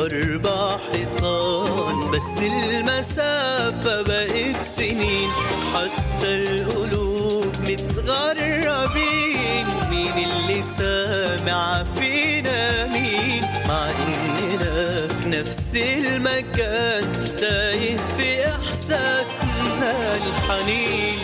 أربع حيطان بس المسافة بقت سنين حتى القلوب متغربين مين اللي سامع فينا مين مع إننا في نفس المكان تايه في إحساسنا الحنين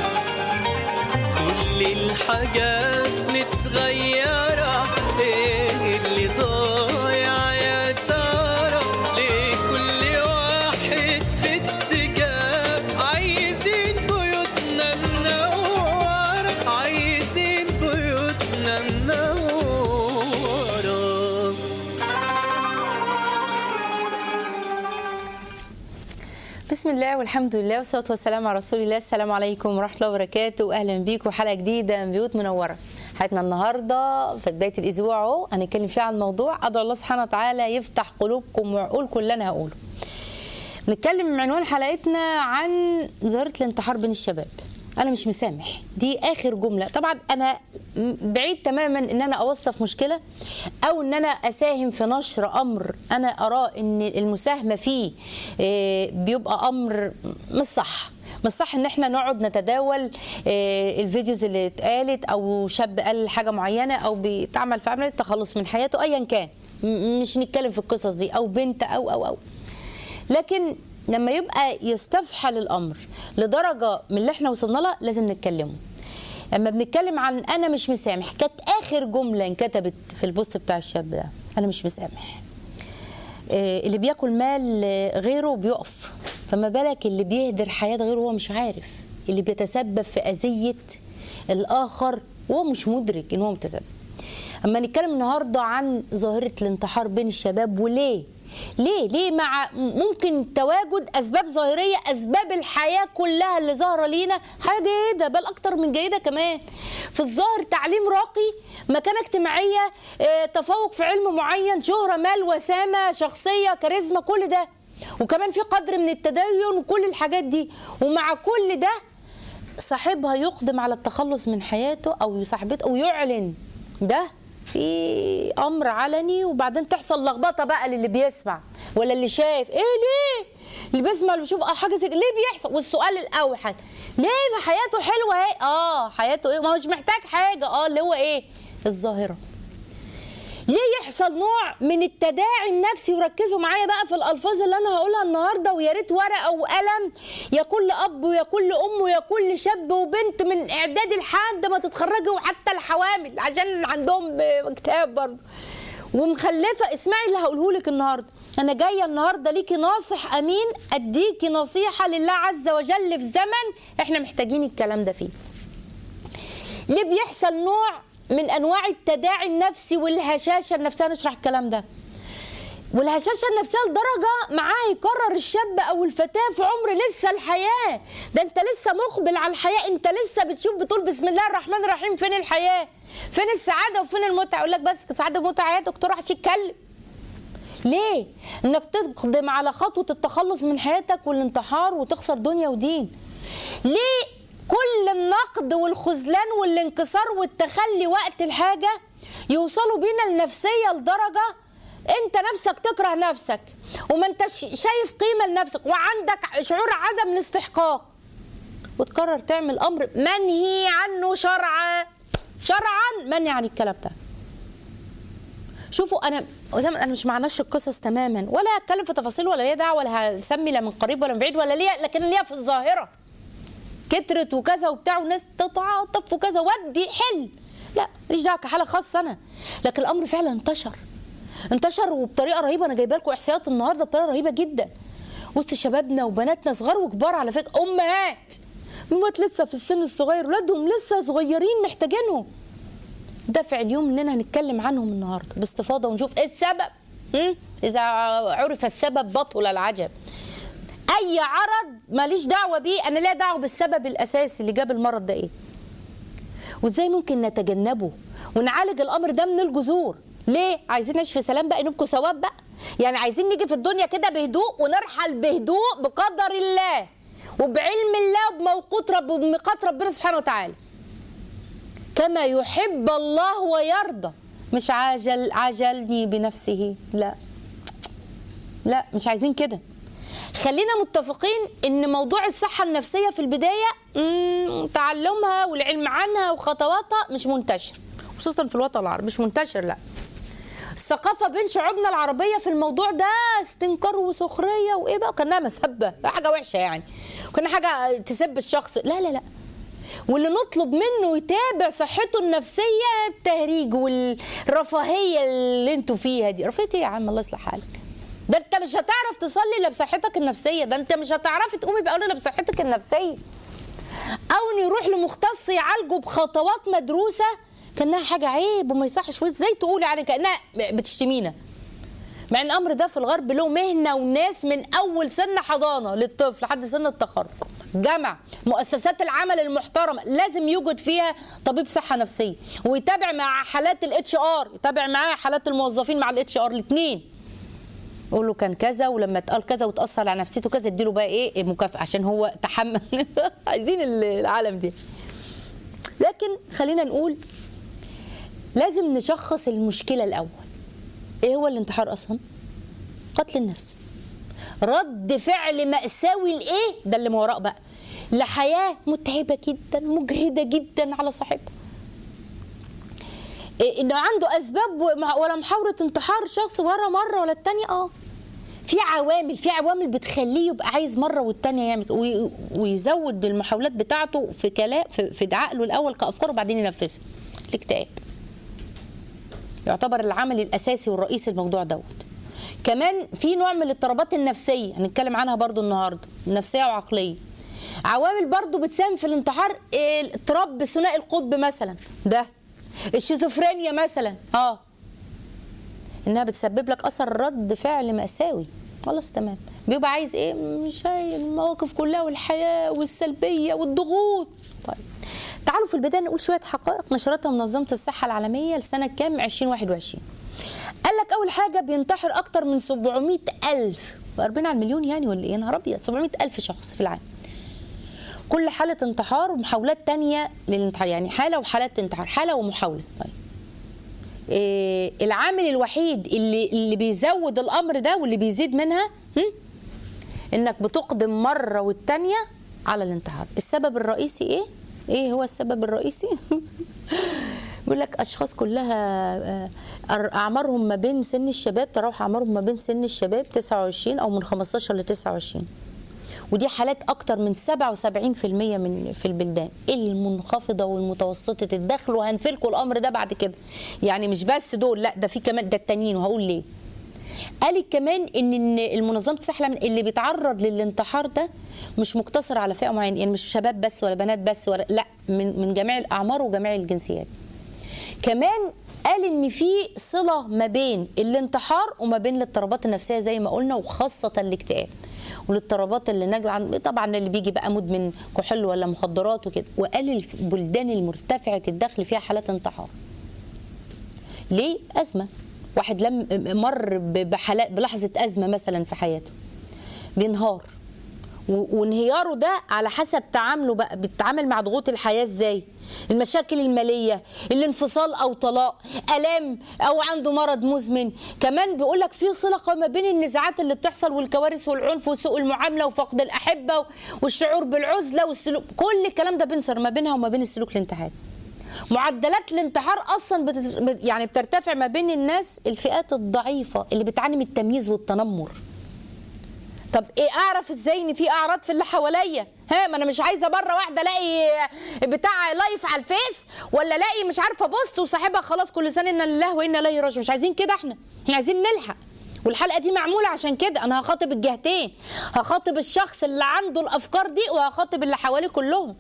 كل الحاجات متغيرة ايه اللي ضايع يا ترى ليه كل واحد في اتجاه عايزين بيوتنا منورة عايزين بيوتنا منورة بسم الله والحمد لله والصلاه والسلام على رسول الله السلام عليكم ورحمه الله وبركاته واهلا بيكم حلقه جديده من بيوت منوره حلقتنا النهارده في بدايه الاسبوع اهو هنتكلم فيها عن موضوع ادعو الله سبحانه وتعالى يفتح قلوبكم وعقولكم اللي انا هقوله نتكلم من عنوان حلقتنا عن ظاهره الانتحار بين الشباب انا مش مسامح دي اخر جمله طبعا انا بعيد تماما ان انا اوصف مشكله او ان انا اساهم في نشر امر انا اراه ان المساهمه فيه آه، بيبقى امر مش صح مش صح ان احنا نقعد نتداول آه، الفيديوز اللي اتقالت او شاب قال حاجه معينه او بيتعمل في عمل التخلص من حياته ايا كان م- مش نتكلم في القصص دي او بنت او او او لكن لما يبقى يستفحل الامر لدرجه من اللي احنا وصلنا لها لازم نتكلمه لما بنتكلم عن انا مش مسامح كانت اخر جمله انكتبت في البوست بتاع الشاب ده انا مش مسامح آه، اللي بياكل مال آه، غيره بيقف فما بالك اللي بيهدر حياه غيره هو مش عارف اللي بيتسبب في اذيه الاخر وهو مش مدرك ان هو متسبب اما نتكلم النهارده عن ظاهره الانتحار بين الشباب وليه ليه ليه مع ممكن تواجد اسباب ظاهريه اسباب الحياه كلها اللي ظاهره لينا حاجه جيده بل اكتر من جيده كمان في الظاهر تعليم راقي مكانه اجتماعيه آه، تفوق في علم معين شهره مال وسامه شخصيه كاريزما كل ده وكمان في قدر من التدين وكل الحاجات دي ومع كل ده صاحبها يقدم على التخلص من حياته او صاحبته او يعلن ده في امر علني وبعدين تحصل لخبطه بقى للي بيسمع ولا اللي شايف ايه ليه اللي بيسمع اللي بيشوف اه حاجه زي ليه بيحصل والسؤال الاوحد ليه ما حياته حلوه اهي اه حياته ايه ما هو مش محتاج حاجه اه اللي هو ايه الظاهره ليه يحصل نوع من التداعي النفسي وركزوا معايا بقى في الالفاظ اللي انا هقولها النهارده ويا ريت ورقه وقلم يا كل اب ويا كل ام ويا كل شاب وبنت من اعدادي لحد ما تتخرجي وحتى الحوامل عشان عندهم كتاب برضه ومخلفه اسمعي اللي هقوله لك النهارده انا جايه النهارده ليكي ناصح امين اديكي نصيحه لله عز وجل في زمن احنا محتاجين الكلام ده فيه ليه بيحصل نوع من انواع التداعي النفسي والهشاشه النفسيه نشرح الكلام ده والهشاشه النفسيه لدرجه معاه يقرر الشاب او الفتاه في عمر لسه الحياه ده انت لسه مقبل على الحياه انت لسه بتشوف بتقول بسم الله الرحمن الرحيم فين الحياه فين السعاده وفين المتعه يقول لك بس سعاده ومتعه يا دكتور عشان يتكلم ليه؟ انك تقدم على خطوه التخلص من حياتك والانتحار وتخسر دنيا ودين. ليه كل النقد والخذلان والانكسار والتخلي وقت الحاجه يوصلوا بينا لنفسيه لدرجه انت نفسك تكره نفسك وما انتش شايف قيمه لنفسك وعندك شعور عدم الاستحقاق وتقرر تعمل امر منهي عنه شرعا شرعا منهي عن الكلام ده شوفوا انا زي ما انا مش معناش القصص تماما ولا هتكلم في تفاصيل ولا ليا دعوه ولا هسمي لا من قريب ولا من بعيد ولا ليا لكن ليا في الظاهره كترت وكذا وبتاع وناس تتعاطف وكذا ودي حل لا ماليش دعوه كحاله خاصه انا لكن الامر فعلا انتشر انتشر وبطريقه رهيبه انا جايبه لكم احصائيات النهارده بطريقه رهيبه جدا وسط شبابنا وبناتنا صغار وكبار على فكره امهات امهات لسه في السن الصغير ولادهم لسه صغيرين محتاجينهم ده في اليوم اللي هنتكلم عنهم النهارده باستفاضه ونشوف ايه السبب م? اذا عرف السبب بطل العجب اي عرض ماليش دعوه بيه انا ليا دعوه بالسبب الاساسي اللي جاب المرض ده ايه وازاي ممكن نتجنبه ونعالج الامر ده من الجذور ليه عايزين نعيش في سلام بقى نبكوا ثواب بقى يعني عايزين نيجي في الدنيا كده بهدوء ونرحل بهدوء بقدر الله وبعلم الله وبموقوت رب وبميقات ربنا سبحانه وتعالى كما يحب الله ويرضى مش عجل عجلني بنفسه لا لا مش عايزين كده خلينا متفقين ان موضوع الصحه النفسيه في البدايه مم، تعلمها والعلم عنها وخطواتها مش منتشر خصوصا في الوطن العربي مش منتشر لا الثقافه بين شعوبنا العربيه في الموضوع ده استنكار وسخريه وايه بقى كانها مسبه حاجه وحشه يعني كنا حاجه تسب الشخص لا لا لا واللي نطلب منه يتابع صحته النفسيه التهريج والرفاهيه اللي انتوا فيها دي رفاهيه ايه يا عم الله يصلح حالك ده انت مش هتعرف تصلي الا بصحتك النفسيه ده انت مش هتعرفي تقومي بقول الا بصحتك النفسيه او انه يروح لمختص يعالجه بخطوات مدروسه كانها حاجه عيب وما يصحش وازاي تقولي يعني كانها بتشتمينا مع ان الامر ده في الغرب له مهنه وناس من اول سن حضانه للطفل لحد سن التخرج جامع مؤسسات العمل المحترمه لازم يوجد فيها طبيب صحه نفسيه ويتابع مع حالات الاتش ار يتابع معاه حالات الموظفين مع الاتش ار الاثنين يقول له كان كذا ولما اتقال كذا وتاثر على نفسيته كذا اديله بقى ايه مكافاه عشان هو تحمل عايزين العالم دي لكن خلينا نقول لازم نشخص المشكله الاول ايه هو الانتحار اصلا قتل النفس رد فعل مأساوي لايه ده اللي ما وراء بقى لحياه متعبه جدا مجهده جدا على صاحبها إيه انه عنده اسباب ومع- ولا محاوله انتحار شخص ورا مره ولا التانية اه في عوامل في عوامل بتخليه يبقى عايز مره والتانية يعمل وي- ويزود المحاولات بتاعته في كلام في, في عقله الاول كافكار وبعدين ينفذها الاكتئاب يعتبر العامل الاساسي والرئيسي الموضوع دوت كمان في نوع من الاضطرابات النفسيه هنتكلم عنها برضو النهارده نفسيه وعقليه عوامل برضو بتساهم في الانتحار إيه، اضطراب ثنائي القطب مثلا ده الشيزوفرينيا مثلا اه انها بتسبب لك اثر رد فعل ماساوي خلاص تمام بيبقى عايز ايه مش هاي المواقف كلها والحياه والسلبيه والضغوط طيب تعالوا في البدايه نقول شويه حقائق نشرتها منظمه الصحه العالميه لسنه كام 2021 قال لك اول حاجه بينتحر اكتر من 700 الف وقربنا على المليون يعني ولا ايه يا نهار ابيض 700 الف شخص في العالم كل حالة انتحار ومحاولات تانية للانتحار يعني حالة وحالات انتحار حالة ومحاولة طيب إيه العامل الوحيد اللي اللي بيزود الامر ده واللي بيزيد منها هم؟ انك بتقدم مره والتانيه على الانتحار السبب الرئيسي ايه ايه هو السبب الرئيسي بيقول لك اشخاص كلها آه، أر- اعمارهم ما بين سن الشباب تراوح اعمارهم ما بين سن الشباب 29 او من 15 ل 29 ودي حالات اكتر من 77% من في البلدان المنخفضه والمتوسطه الدخل وهنفلكم الامر ده بعد كده يعني مش بس دول لا ده في كمان ده التانيين وهقول ليه قالت كمان ان إن المنظمه الصحه العالمية اللي بيتعرض للانتحار ده مش مقتصر على فئه معينه يعني مش شباب بس ولا بنات بس ولا لا من من جميع الاعمار وجميع الجنسيات كمان قال ان في صله ما بين الانتحار وما بين الاضطرابات النفسيه زي ما قلنا وخاصه الاكتئاب والاضطرابات اللي ناجله عن طبعا اللي بيجي بقى مدمن كحول ولا مخدرات وكده وقال البلدان المرتفعه الدخل فيها حالات انتحار ليه ازمه واحد لم مر ب- بحالات بلحظه ازمه مثلا في حياته بينهار و- وانهياره ده على حسب تعامله بقى بيتعامل مع ضغوط الحياه ازاي المشاكل الماليه الانفصال او طلاق الام او عنده مرض مزمن كمان بيقول لك في صله قوية ما بين النزاعات اللي بتحصل والكوارث والعنف وسوء المعامله وفقد الاحبه والشعور بالعزله والسلوك كل الكلام ده بينصر ما بينها وما بين السلوك الانتحاري معدلات الانتحار اصلا بتت... بت- يعني بترتفع ما بين الناس الفئات الضعيفه اللي بتعاني من التمييز والتنمر طب ايه اعرف ازاي ان في اعراض في اللي حواليا ها ما انا مش عايزه مره واحده الاقي بتاع لايف على الفيس ولا الاقي مش عارفه بوست وصاحبها خلاص كل سنه انا لله وانا اليه راجعون مش عايزين كده احنا احنا عايزين نلحق والحلقه دي معموله عشان كده انا هخاطب الجهتين هخاطب الشخص اللي عنده الافكار دي وهخاطب اللي حواليه كلهم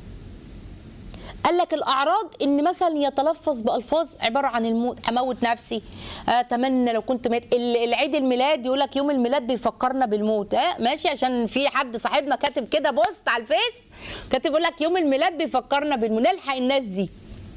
قال لك الاعراض ان مثلا يتلفظ بالفاظ عباره عن الموت اموت نفسي اتمنى لو كنت ميت ال- العيد الميلاد يقول لك يوم الميلاد بيفكرنا بالموت اه ماشي عشان في حد صاحبنا كاتب كده بوست على الفيس كاتب يقول لك يوم الميلاد بيفكرنا بالموت نلحق الناس دي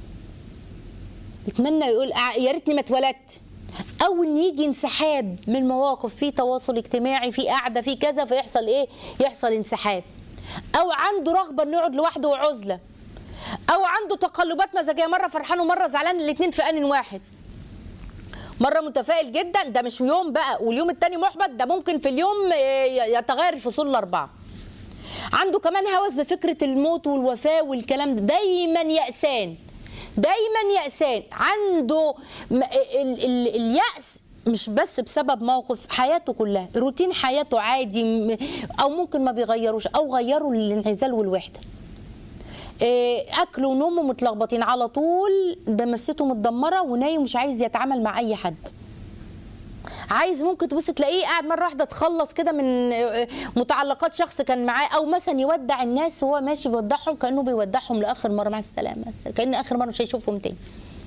يتمنى يقول ع- يا ريتني ما اتولدت او ان يجي انسحاب من مواقف في تواصل اجتماعي في قعده في كذا فيحصل ايه يحصل انسحاب او عنده رغبه انه يقعد لوحده وعزله او عنده تقلبات مزاجيه مره فرحان ومره زعلان الاثنين في ان واحد مره متفائل جدا ده مش يوم بقى واليوم التاني محبط ده ممكن في اليوم آه، يتغير الفصول الاربعه عنده كمان هوس بفكره الموت والوفاه والكلام ده دايما يأسان دايما يأسان عنده م- ال- ال- اليأس مش بس بسبب موقف حياته كلها روتين حياته عادي م- او ممكن ما بيغيروش او غيروا الانعزال والوحده إيه، اكله ونومه متلخبطين على طول ده نفسيته متدمره ونايم مش عايز يتعامل مع اي حد عايز ممكن تبص تلاقيه قاعد مره واحده تخلص كده من آه، متعلقات شخص كان معاه او مثلا يودع الناس وهو ماشي بيودعهم كانه بيودعهم لاخر مره مع السلامه مع السلامة. كان اخر مره مش هيشوفهم تاني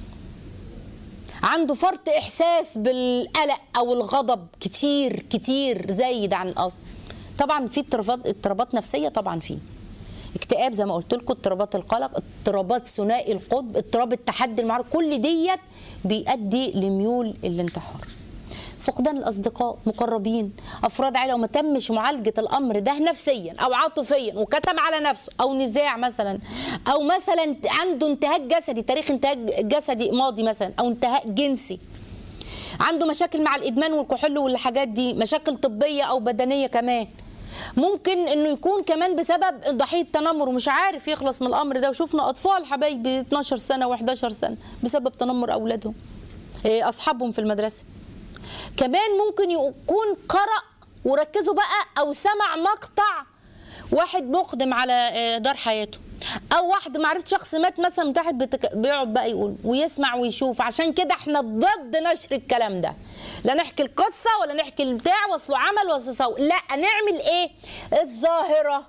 عنده فرط احساس بالقلق او الغضب كتير كتير زايد عن الارض طبعا في اضطرابات اضطرابات نفسيه طبعا فيه اكتئاب زي ما قلت لكم اضطرابات القلق اضطرابات ثنائي القطب اضطراب التحدي المعرض كل ديت بيؤدي لميول الانتحار فقدان الاصدقاء مقربين افراد عائله وما تمش معالجه الامر ده نفسيا او عاطفيا وكتم على نفسه او نزاع مثلا او مثلا عنده انتهاك جسدي تاريخ انتهاك جسدي ماضي مثلا او انتهاك جنسي عنده مشاكل مع الادمان والكحول والحاجات دي مشاكل طبيه او بدنيه كمان ممكن انه يكون كمان بسبب ضحيه تنمر ومش عارف يخلص من الامر ده وشفنا اطفال حبايبي 12 سنه و11 سنه بسبب تنمر اولادهم إيه، اصحابهم في المدرسه كمان ممكن يكون قرأ وركزوا بقى او سمع مقطع واحد مقدم على آه، دار حياته او واحد معرفة شخص مات مثلا من تحت بتك... بيقعد بقى يقول ويسمع ويشوف عشان كده احنا ضد نشر الكلام ده لا نحكي القصة ولا نحكي البتاع واصله عمل واصله سوى لا نعمل ايه الظاهرة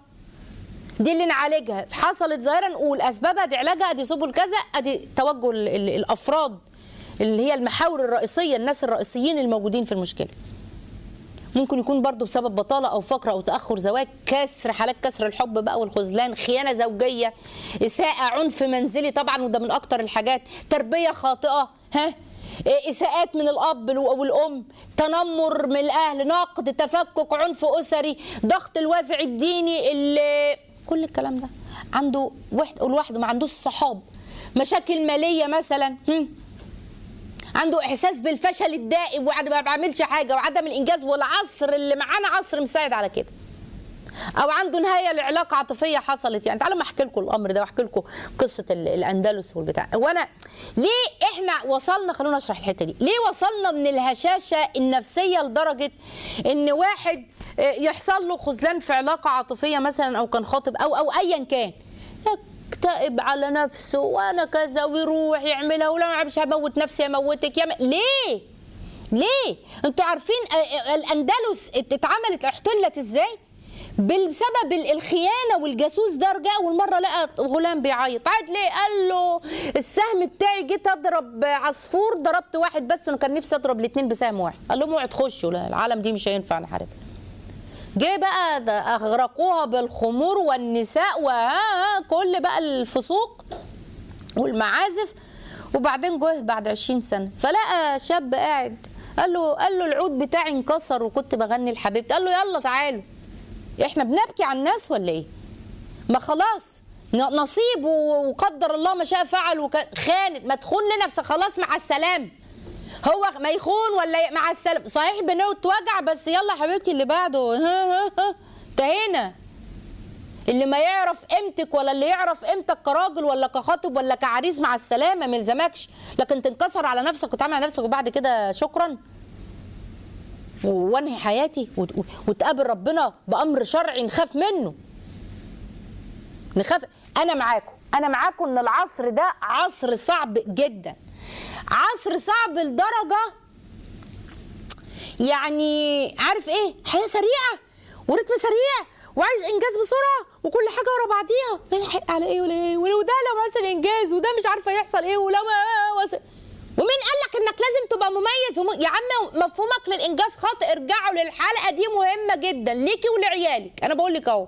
دي اللي نعالجها حصلت ظاهرة نقول اسبابها دي علاجها ادي سبل كذا ادي توجه ال... ال... الافراد اللي هي المحاور الرئيسية الناس الرئيسيين الموجودين في المشكلة ممكن يكون برضو بسبب بطالة أو فقر أو تأخر زواج كسر حالات كسر الحب بقى والخذلان خيانة زوجية إساءة عنف منزلي طبعا وده من أكتر الحاجات تربية خاطئة ها إيه، إساءات من الأب والأم تنمر من الأهل نقد تفكك عنف أسري ضغط الوازع الديني اللي كل الكلام ده عنده واحد لوحده ما عندوش صحاب مشاكل مالية مثلا هم. عنده احساس بالفشل الدائم وقاعد ما بيعملش حاجه وعدم الانجاز والعصر اللي معانا عصر مساعد على كده او عنده نهايه لعلاقه عاطفيه حصلت يعني تعالوا ما احكي لكم الامر ده واحكي لكم قصه ال- الاندلس والبتاع وانا ليه احنا وصلنا خلونا اشرح الحته دي ليه وصلنا من الهشاشه النفسيه لدرجه ان واحد آه، يحصل له خذلان في علاقه عاطفيه مثلا او كان خاطب او او ايا كان يكتئب على نفسه وانا كذا ويروح يعملها ولا مش هموت نفسي اموتك يا م... ليه؟ ليه؟ انتوا عارفين آه، آه، الاندلس ات- اتعملت احتلت ازاي؟ بسبب ال- الخيانه والجاسوس ده رجع والمره لقى غلام بيعيط عاد ليه قال له السهم بتاعي جيت اضرب عصفور ضربت واحد بس انا كان نفسي اضرب الاثنين بسهم واحد قال لهم اوعوا تخشوا لا العالم دي مش هينفع نحاربها جه بقى ده اغرقوها بالخمور والنساء وها كل بقى الفسوق والمعازف وبعدين جه بعد 20 سنه فلقى شاب قاعد قال له قال له العود بتاعي انكسر وكنت بغني لحبيبتي قال له يلا تعالوا احنا بنبكي على الناس ولا ايه ما خلاص ن- نصيب و- وقدر الله ما شاء فعل وك- خانت ما تخون لنفسك خلاص مع السلامه هو ما يخون ولا ي- مع السلامه صحيح بنوت وجع بس يلا حبيبتي اللي بعده ها ها ها انتهينا اللي ما يعرف قيمتك ولا اللي يعرف قيمتك كراجل ولا كخاطب ولا كعريس مع السلامه ما يلزمكش لكن تنكسر على نفسك وتعمل على نفسك وبعد كده شكرا وانهي حياتي وت- وتقابل ربنا بامر شرعي نخاف منه نخاف انا معاكم انا معاكم ان العصر ده عصر صعب جدا عصر صعب لدرجه يعني عارف ايه حياه سريعه ورتم سريع وعايز انجاز بسرعه وكل حاجه ورا بعضيها ما نلحق على ايه ولا ايه وده لو مثلا انجاز وده مش عارفه يحصل ايه ولو ما وصل ومين قال لك انك لازم تبقى مميز وم... يا عم مفهومك للانجاز خاطئ ارجعوا للحلقه دي مهمه جدا ليكي ولعيالك انا بقول لك اهو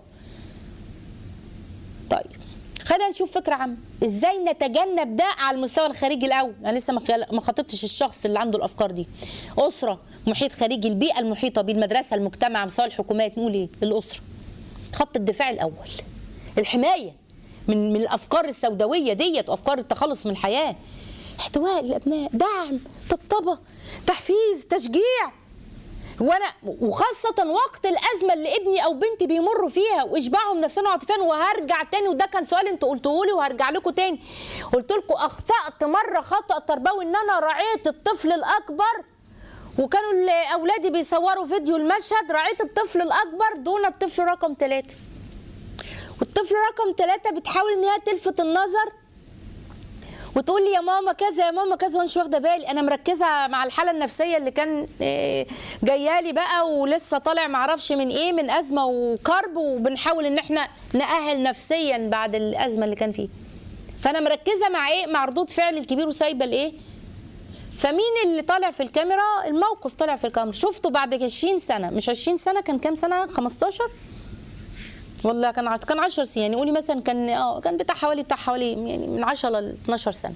طيب خلينا نشوف فكره عامه ازاي نتجنب ده على المستوى الخارجي الاول انا لسه ما خل- ما خاطبتش الشخص اللي عنده الافكار دي اسره محيط خارجي البيئه المحيطه بالمدرسه المجتمع مستوى الحكومات نقول ايه الاسره خط الدفاع الاول الحمايه من من الافكار السوداويه ديت وافكار التخلص من الحياه احتواء للابناء دعم طبطبه تحفيز تشجيع وانا وخاصه وقت الازمه اللي ابني او بنتي بيمروا فيها واشباعهم نفسيا وعاطفيا وهرجع تاني وده كان سؤال انتوا قلتوه لي وهرجع لكم تاني قلت لكم اخطات مره خطا تربوي ان انا راعيت الطفل الاكبر وكانوا ال- اولادي بيصوروا فيديو المشهد راعيت الطفل الاكبر دون الطفل رقم ثلاثة والطفل رقم ثلاثة بتحاول ان هي تلفت النظر وتقول لي يا ماما كذا يا ماما كذا وانا مش واخده بالي انا مركزه مع الحاله النفسيه اللي كان آه، جايالي بقى ولسه طالع معرفش من ايه من ازمه وكرب وبنحاول ان احنا نأهل نفسيا بعد الازمه اللي كان فيه فانا مركزه مع ايه مع ردود فعل الكبير وسايبه الايه فمين اللي طالع في الكاميرا الموقف طالع في الكاميرا شفته بعد 20 سنه مش 20 سنه كان كام سنه 15 والله كان ع- كان 10 سنين يعني قولي مثلا كان اه كان بتاع حوالي بتاع حوالي يعني من 10 ل 12 سنه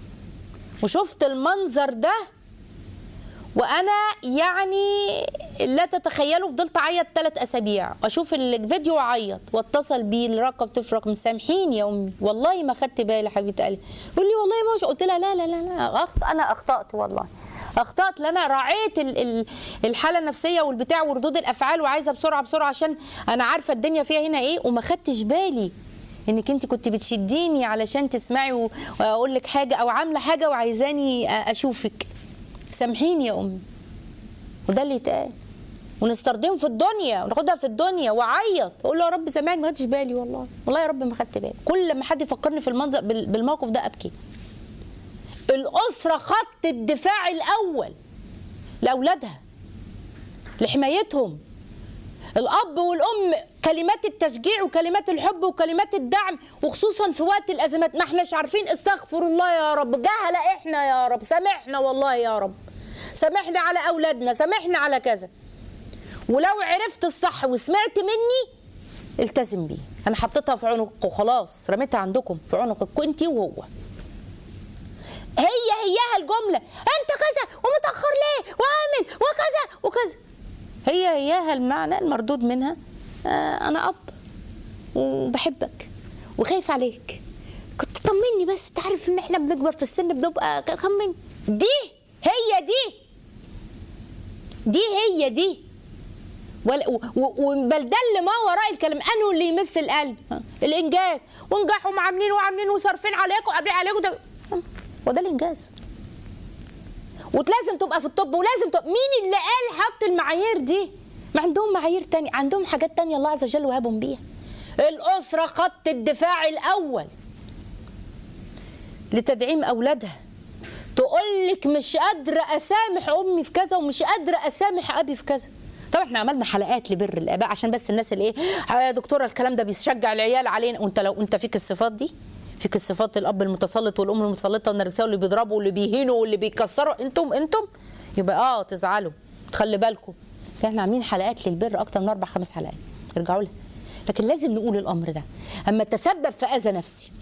وشفت المنظر ده وانا يعني لا تتخيلوا فضلت اعيط ثلاث اسابيع اشوف الفيديو واعيط واتصل بيه الرقم طفل رقم سامحيني يا امي والله ما خدت بالي حبيبه قلبي يقول لي والله ما مش قلت لها لا لا لا لا أخط... انا اخطات والله اخطات لان انا راعيت ال... ال... الحاله النفسيه والبتاع وردود الافعال وعايزه بسرعه بسرعه عشان انا عارفه الدنيا فيها هنا ايه وما خدتش بالي انك انت كنت بتشديني علشان تسمعي و- واقول لك حاجه او عامله حاجه وعايزاني أ- اشوفك سامحيني يا امي وده اللي يتقال ونسترضيهم في الدنيا وناخدها في الدنيا واعيط اقول له يا رب سامحني ما خدتش بالي والله والله يا رب ما خدت بالي كل ما حد يفكرني في المنظر بال- بالموقف ده ابكي الاسره خط الدفاع الاول لاولادها لحمايتهم الاب والام كلمات التشجيع وكلمات الحب وكلمات الدعم وخصوصا في وقت الازمات ما احناش عارفين استغفر الله يا رب جهله احنا يا رب سامحنا والله يا رب سامحنا على اولادنا سامحنا على كذا ولو عرفت الصح وسمعت مني التزم بيه انا حطيتها في عنقك وخلاص رميتها عندكم في عنقك انت وهو هي هيها الجمله انت كذا ومتاخر ليه وعامل وكذا وكذا هي هياها المعنى المردود منها آه انا اب وبحبك وخايف عليك كنت طمني بس تعرف ان احنا بنكبر في السن بنبقى ك- طمني دي هي دي دي هي دي ولا- و- و- وبل ده اللي ما وراء الكلام انه اللي يمس القلب ها، الانجاز وانجحوا عاملين وعاملين وصارفين عليكم وقابلين عليكم ده ها، وده الانجاز ولازم تبقى في الطب ولازم تبقى مين اللي قال حط المعايير دي ما عندهم معايير تانية عندهم حاجات تانية الله عز وجل وهبهم بيها الأسرة خط الدفاع الأول لتدعيم أولادها تقول لك مش قادرة أسامح أمي في كذا ومش قادرة أسامح أبي في كذا طبعا احنا عملنا حلقات لبر الاباء عشان بس الناس اللي ايه يا دكتوره الكلام ده بيشجع العيال علينا وانت لو انت فيك الصفات دي فيك الصفات الاب المتسلط والام المتسلطه والنرجسيه واللي بيضربوا واللي بيهينوا واللي بيكسروا انتم انتم يبقى اه تزعلوا تخلي بالكم احنا عاملين حلقات للبر اكتر من اربع خمس حلقات ارجعوا لها لكن لازم نقول الامر ده اما تسبب في اذى نفسي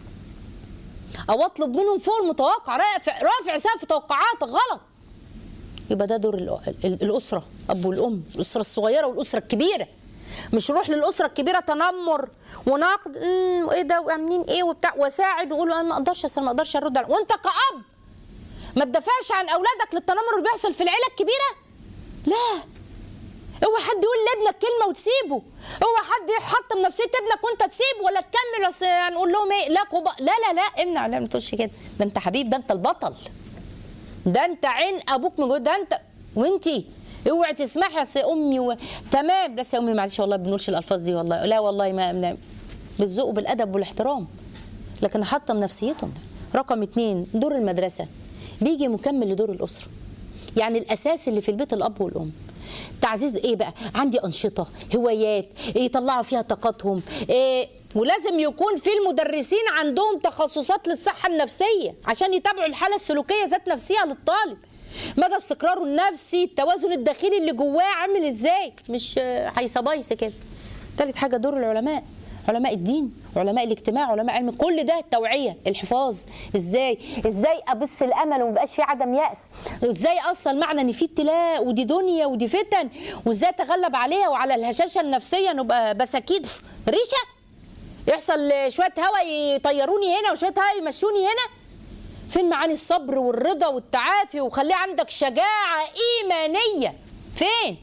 او اطلب منهم فوق المتوقع رافع رافع سقف توقعاتك غلط يبقى ده دور الأ- ال- الاسره اب والام الاسره الصغيره والاسره الكبيره مش روح للاسره الكبيره تنمر ونقد "أمم، وايه ده وعاملين ايه وبتاع وساعد ويقولوا انا ما اقدرش اصل ما اقدرش ارد على وانت كاب ما تدافعش عن اولادك للتنمر اللي بيحصل في العيله الكبيره لا اوعى حد يقول لابنك كلمه وتسيبه اوعى حد يحطم نفسيه ابنك وانت تسيبه ولا تكمل اصل هنقول لهم ايه لا كوبا لا لا لا امنع لا ما تقولش كده ده انت حبيب ده انت البطل ده انت عين ابوك من جوه ده انت وانتي اوعي تسمحي يا سي امي و... تمام بس يا امي معلش والله ما بنقولش الالفاظ دي والله لا والله ما, ما بالذوق وبالادب والاحترام لكن حطم نفسيتهم رقم اتنين دور المدرسه بيجي مكمل لدور الاسره يعني الاساس اللي في البيت الاب والام تعزيز ايه بقى عندي انشطه هوايات إيه يطلعوا فيها طاقتهم إيه ولازم يكون في المدرسين عندهم تخصصات للصحه النفسيه عشان يتابعوا الحاله السلوكيه ذات نفسها للطالب مدى استقراره النفسي التوازن الداخلي اللي جواه عامل ازاي مش آه، هيصبايس كده تالت حاجه دور العلماء علماء الدين علماء الاجتماع علماء علم كل ده التوعيه الحفاظ ازاي ازاي ابث الامل وما يبقاش في عدم ياس ازاي اصل معنى ان في ابتلاء ودي دنيا ودي فتن وازاي اتغلب عليها وعلى الهشاشه النفسيه نبقى بساكيد في ريشه يحصل شويه هوا يطيروني هنا وشويه هوا يمشوني هنا فين معاني الصبر والرضا والتعافي وخليه عندك شجاعه ايمانيه فين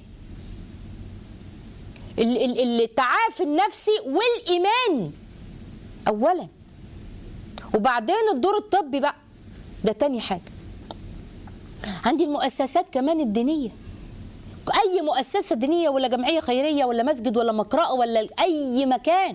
ال- ال- التعافي النفسي والايمان اولا وبعدين الدور الطبي بقى ده تاني حاجه عندي المؤسسات كمان الدينيه اي مؤسسه دينيه ولا جمعيه خيريه ولا مسجد ولا مقرأه ولا اي مكان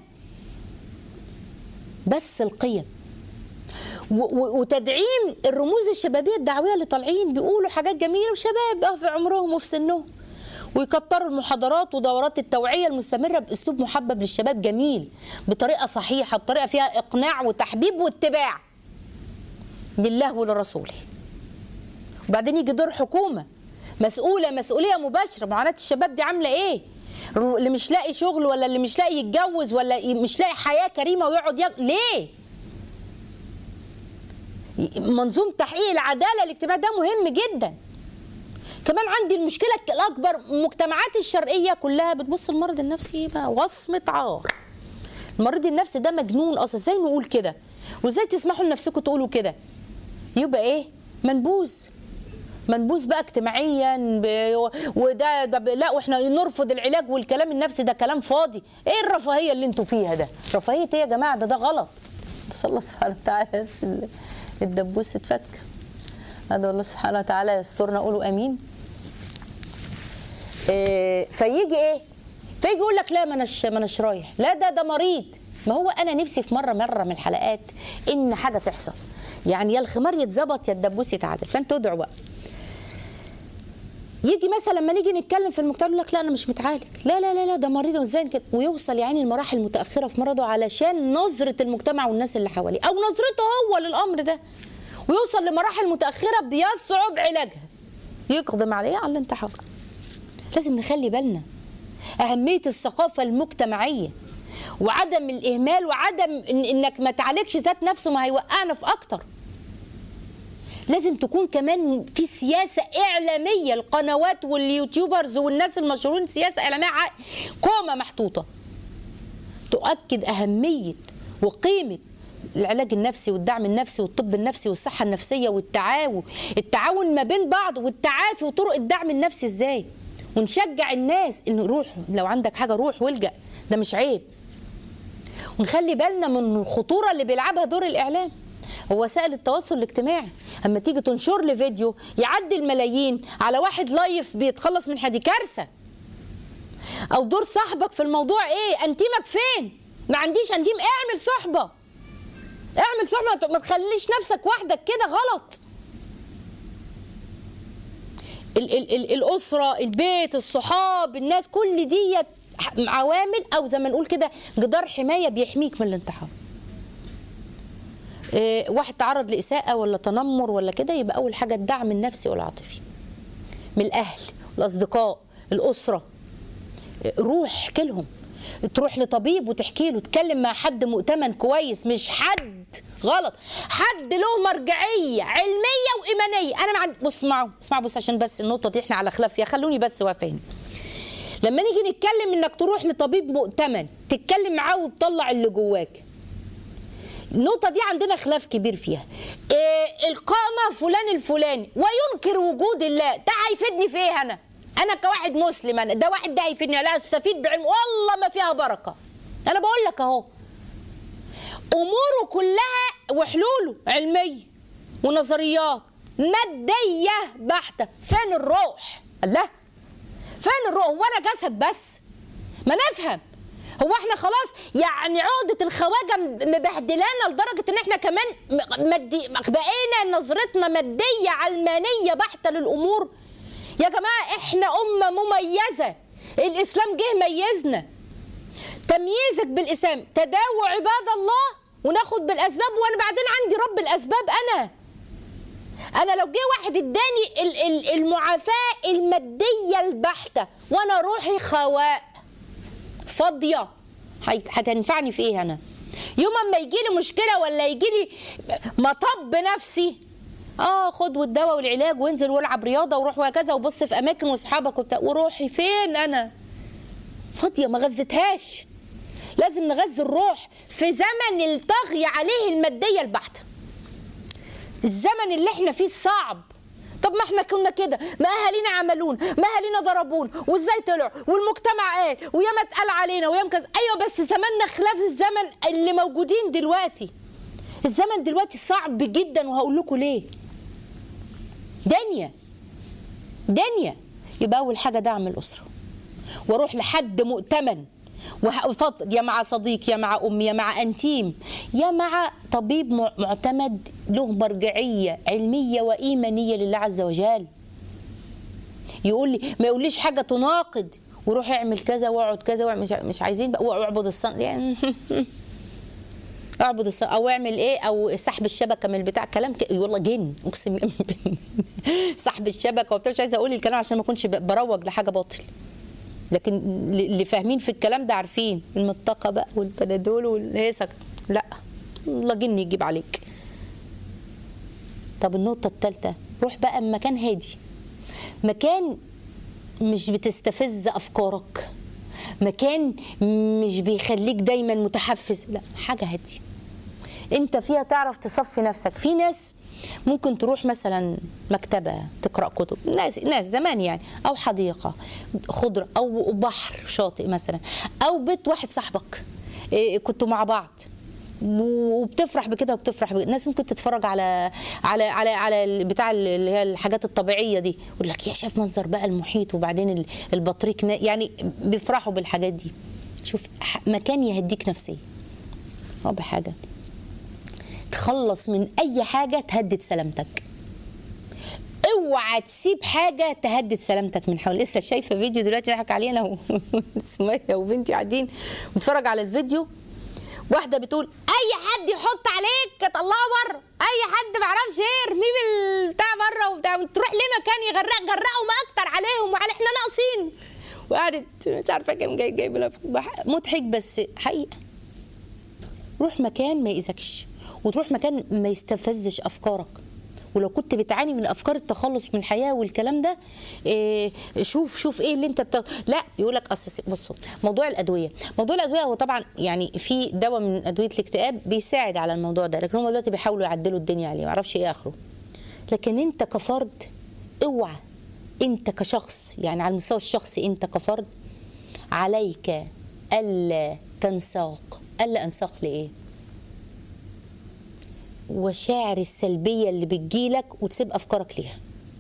بس القيم و- و- وتدعيم الرموز الشبابيه الدعويه اللي طالعين بيقولوا حاجات جميله وشباب اه في عمرهم وفي سنهم ويكتروا المحاضرات ودورات التوعيه المستمره باسلوب محبب للشباب جميل بطريقه صحيحه بطريقه فيها اقناع وتحبيب واتباع لله ولرسوله وبعدين يجي دور حكومه مسؤوله مسؤوليه مباشره معاناه الشباب دي عامله ايه اللي مش لاقي شغل ولا اللي مش لاقي يتجوز ولا مش لاقي حياه كريمه ويقعد يق... ليه منظوم تحقيق العداله الاجتماعيه ده مهم جدا كمان عندي المشكله الاكبر المجتمعات الشرقيه كلها بتبص المرض النفسي بقى وصمه عار المريض النفسي ده مجنون اصلا ازاي نقول كده وازاي تسمحوا لنفسكم تقولوا كده يبقى ايه منبوذ منبوذ بقى اجتماعيا ب... وده ده ب... لا واحنا نرفض العلاج والكلام النفسي ده كلام فاضي ايه الرفاهيه اللي انتوا فيها ده رفاهيه ايه يا جماعه ده ده غلط بس الله سبحانه وتعالى بس ال- الدبوس اتفك هذا الله سبحانه وتعالى يسترنا قولوا امين إيه فيجي ايه فيجي يقول لك لا ما اناش ما اناش رايح لا ده ده مريض ما هو انا نفسي في مره مره من الحلقات ان حاجه تحصل يعني يا الخمار يتظبط يا الدبوس يتعدل فانت ادعوا بقى يجي مثلا لما نيجي نتكلم في المجتمع يقول لك لا انا مش متعالج لا لا لا لا ده مريض وازاي كده ويوصل يعني لمراحل متاخره في مرضه علشان نظره المجتمع والناس اللي حواليه او نظرته هو للامر ده ويوصل لمراحل متاخره بيصعب علاجها يقدم عليه على الانتحار لازم نخلي بالنا أهمية الثقافة المجتمعية وعدم الإهمال وعدم إن إنك ما تعالجش ذات نفسه ما هيوقعنا في أكتر لازم تكون كمان في سياسة إعلامية القنوات واليوتيوبرز والناس المشهورين سياسة إعلامية ع- قومة محطوطة تؤكد أهمية وقيمة العلاج النفسي والدعم النفسي والطب النفسي والصحة النفسية والتعاون التعاون ما بين بعض والتعافي وطرق الدعم النفسي ازاي ونشجع الناس ان روح لو عندك حاجة روح والجأ ده مش عيب ونخلي بالنا من الخطورة اللي بيلعبها دور الإعلام ووسائل التواصل الاجتماعي اما تيجي تنشر لي فيديو يعدي الملايين على واحد لايف بيتخلص من حدي كارثه او دور صاحبك في الموضوع ايه انتيمك فين ما عنديش انتيم اعمل صحبه اعمل صحبه ما تخليش نفسك وحدك كده غلط ال ال ال الاسره البيت الصحاب الناس كل ديت عوامل او زي ما نقول كده جدار حمايه بيحميك من الانتحار إيه، واحد تعرض لإساءة ولا تنمر ولا كده يبقى أول حاجة الدعم النفسي والعاطفي من الأهل الأصدقاء الأسرة إيه، روح احكي لهم تروح لطبيب وتحكي له تكلم مع حد مؤتمن كويس مش حد غلط حد له مرجعيه علميه وايمانيه انا ما عندي بص اسمعوا اسمعوا بص عشان بس النقطه دي احنا على خلاف فيها خلوني بس وافهم لما نيجي نتكلم انك تروح لطبيب مؤتمن تتكلم معاه وتطلع اللي جواك النقطة دي عندنا خلاف كبير فيها إيه القامة فلان الفلاني وينكر وجود الله ده هيفيدني في ايه انا انا كواحد مسلم انا ده واحد ده هيفيدني لا استفيد بعلم والله ما فيها بركة انا بقول لك اهو اموره كلها وحلوله علمية ونظريات مادية بحتة فين الروح الله فين الروح هو انا جسد بس ما نفهم هو احنا خلاص يعني عقدة الخواجة مبهدلانا لدرجة ان احنا كمان مدي بقينا نظرتنا مادية علمانية بحتة للأمور يا جماعة احنا أمة مميزة الإسلام جه ميزنا تمييزك بالإسلام تداوى عباد الله وناخد بالأسباب وأنا بعدين عندي رب الأسباب أنا أنا لو جه واحد اداني ال- ال- المعافاة المادية البحتة وأنا روحي خواء فاضيه هي- هتنفعني في ايه انا يوم اما يجي لي مشكله ولا يجي لي مطب نفسي اه خد والدواء والعلاج وانزل والعب رياضه وروح وهكذا وبص في اماكن واصحابك وبتاع وروحي فين انا فاضيه ما غذيتهاش لازم نغذي الروح في زمن الطغي عليه الماديه البحته الزمن اللي احنا فيه صعب طب ما احنا كنا كده ما اهالينا عملون ما اهالينا ضربون وازاي طلعوا والمجتمع قال وياما اتقال علينا وياما كذا ايوه بس زماننا خلاف الزمن اللي موجودين دلوقتي الزمن دلوقتي صعب جدا وهقول لكم ليه دنيا دنيا يبقى اول حاجه دعم الاسره واروح لحد مؤتمن وفض يا مع صديق يا مع ام يا مع انتيم يا مع طبيب مع- معتمد له مرجعيه علميه وايمانيه لله عز وجل يقول لي ما يقوليش حاجه تناقض وروح اعمل كذا واقعد كذا واعمل مش, مش عايزين بقى واعبد الصنم يعني اعبد الصنم او اعمل ايه او سحب الشبكه من البتاع كلام ك... والله جن اقسم بالله سحب الشبكه وبتاع مش عايزه اقول الكلام عشان ما اكونش ب- بروج لحاجه باطل لكن اللي فاهمين في الكلام ده عارفين المنطقه بقى والبنادول والهيصه لا الله جن يجيب عليك طب النقطه الثالثه روح بقى مكان هادي مكان مش بتستفز افكارك مكان مش بيخليك دايما متحفز لا حاجه هاديه انت فيها تعرف تصفي نفسك في ناس ممكن تروح مثلا مكتبه تقرا كتب ناس ناس زمان يعني او حديقه خضره او بحر شاطئ مثلا او بيت واحد صاحبك إيه، كنتوا مع بعض وبتفرح بكده وبتفرح بكده الناس ممكن تتفرج على على على على بتاع اللي هي الحاجات الطبيعيه دي يقول لك يا شاف منظر بقى المحيط وبعدين ال- البطريق نا- يعني بيفرحوا بالحاجات دي شوف ح- مكان يهديك نفسيا رابع حاجه تخلص من اي حاجه تهدد سلامتك اوعى تسيب حاجه تهدد سلامتك من حول لسه شايفه فيديو دلوقتي ضحك عليه انا وسميه وبنتي قاعدين بنتفرج على الفيديو واحده بتقول اي حد يحط عليك طلعه بره اي حد ما يعرفش ايه ارميه بالبتاع بره وبتاع تروح ليه مكان يغرق غرقهم اكتر عليهم وعلى احنا ناقصين وقعدت مش عارفه كام جاي جايب لها مضحك بس حقيقه روح مكان ما يأذكش وتروح مكان ما يستفزش افكارك ولو كنت بتعاني من افكار التخلص من الحياه والكلام ده إيه شوف شوف ايه اللي انت بتاخده لا يقول لك اصل بصوا موضوع الادويه موضوع الادويه هو طبعا يعني في دواء من ادويه الاكتئاب بيساعد على الموضوع ده لكن هم دلوقتي بيحاولوا يعدلوا الدنيا عليه ما اعرفش ايه اخره لكن انت كفرد اوعى انت كشخص يعني على المستوى الشخصي انت كفرد عليك الا تنساق الا انساق لايه وشاعر السلبيه اللي بتجيلك وتسيب افكارك ليها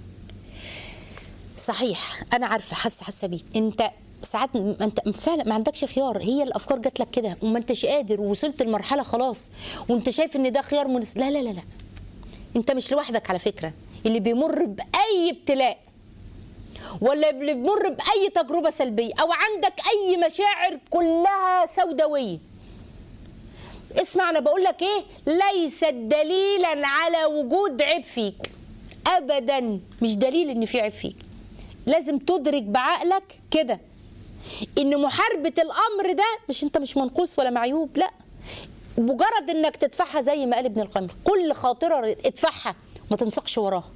صحيح انا عارفه حاسه حاسه بيك انت ساعات ما انت فعلا ما عندكش خيار هي الافكار جات لك كده وما انتش قادر ووصلت لمرحله خلاص وانت شايف ان ده خيار منس... لا لا لا لا انت مش لوحدك على فكره اللي بيمر باي ابتلاء ولا اللي بيمر باي تجربه سلبيه او عندك اي مشاعر كلها سوداويه اسمع انا بقول لك ايه ليست دليلا على وجود عيب فيك ابدا مش دليل ان في عيب فيك لازم تدرك بعقلك كده ان محاربه الامر ده مش انت مش منقوص ولا معيوب لا مجرد انك تدفعها زي ما قال ابن القيم كل خاطره ادفعها ما تنسقش وراها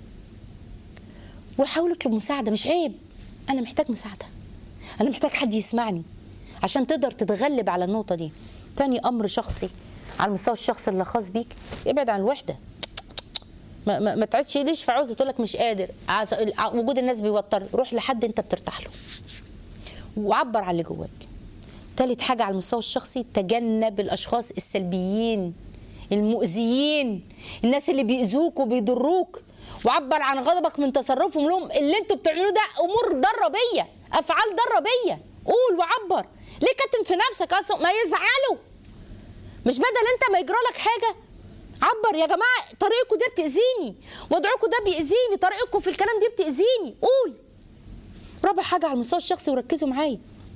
وحاول اطلب مساعده مش عيب انا محتاج مساعده انا محتاج حد يسمعني عشان تقدر تتغلب على النقطه دي تاني امر شخصي على المستوى الشخصي اللي خاص بيك ابعد عن الوحده ما, ما, ما تعدش ليش في عوزه تقول لك مش قادر عايز- وجود الناس بيوتر روح لحد انت بترتاح له وعبر عن اللي جواك تالت حاجة على المستوى الشخصي تجنب الأشخاص السلبيين المؤذيين الناس اللي بيأذوك وبيضروك وعبر عن غضبك من تصرفهم لهم اللي انتوا بتعملوه ده أمور ضارة بيا أفعال ضارة بيا قول وعبر ليه كاتم في نفسك أصلا ما يزعلوا مش بدل انت ما يجرى لك حاجة عبر يا جماعة طريقكم ده بتأذيني وضعكم ده بيأذيني طريقكم في الكلام دي بتأذيني قول رابع حاجة على المستوى الشخصي وركزوا معايا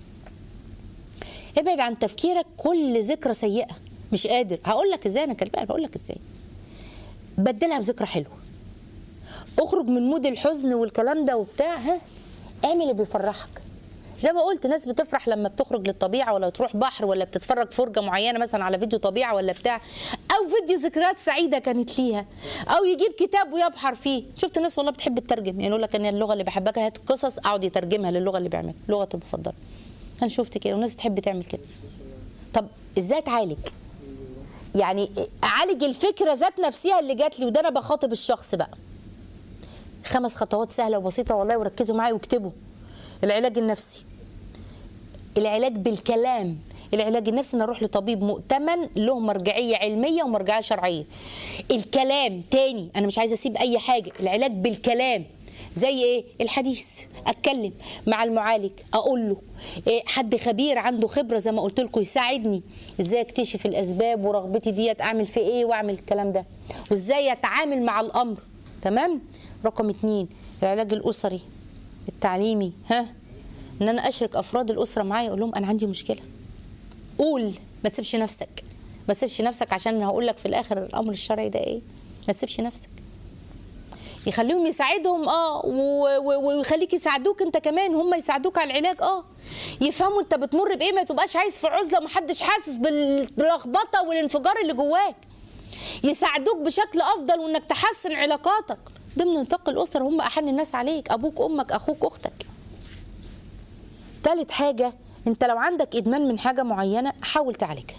ابعد عن تفكيرك كل ذكرى سيئة مش قادر هقول لك ازاي انا كلمة بقول لك ازاي بدلها بذكرى حلوة اخرج من مود الحزن والكلام ده وبتاع ها اعمل اللي بيفرحك زي ما قلت ناس بتفرح لما بتخرج للطبيعه ولا تروح بحر ولا بتتفرج فرجه معينه مثلا على فيديو طبيعه ولا بتاع او فيديو ذكريات سعيده كانت ليها او يجيب كتاب ويبحر فيه شفت ناس والله بتحب تترجم يعني يقول لك ان اللغه اللي بحبها هات قصص اقعد يترجمها للغه اللي بيعملها لغته المفضله انا شفت كده وناس تحب تعمل كده طب ازاي تعالج يعني اعالج الفكره ذات نفسها اللي جات لي وده انا بخاطب الشخص بقى خمس خطوات سهله وبسيطه والله وركزوا معايا واكتبوا العلاج النفسي العلاج بالكلام العلاج النفسي ان اروح لطبيب مؤتمن له مرجعيه علميه ومرجعيه شرعيه الكلام تاني انا مش عايزه اسيب اي حاجه العلاج بالكلام زي ايه الحديث اتكلم مع المعالج اقول له إيه حد خبير عنده خبره زي ما قلت لكم يساعدني ازاي اكتشف الاسباب ورغبتي ديت اعمل في ايه واعمل الكلام ده وازاي اتعامل مع الامر تمام رقم اتنين العلاج الاسري التعليمي ها ان انا اشرك افراد الاسره معايا اقول لهم انا عندي مشكله قول ما تسيبش نفسك ما تسيبش نفسك عشان هقول لك في الاخر الامر الشرعي ده ايه ما تسيبش نفسك يخليهم يساعدهم اه و- و- ويخليك يساعدوك انت كمان هم يساعدوك على العلاج اه يفهموا انت بتمر بايه ما تبقاش عايز في عزله ومحدش حاسس باللخبطه والانفجار اللي جواك يساعدوك بشكل افضل وانك تحسن علاقاتك ضمن نطاق الاسره هم احن الناس عليك ابوك امك اخوك اختك تالت حاجه انت لو عندك ادمان من حاجه معينه حاول تعالجها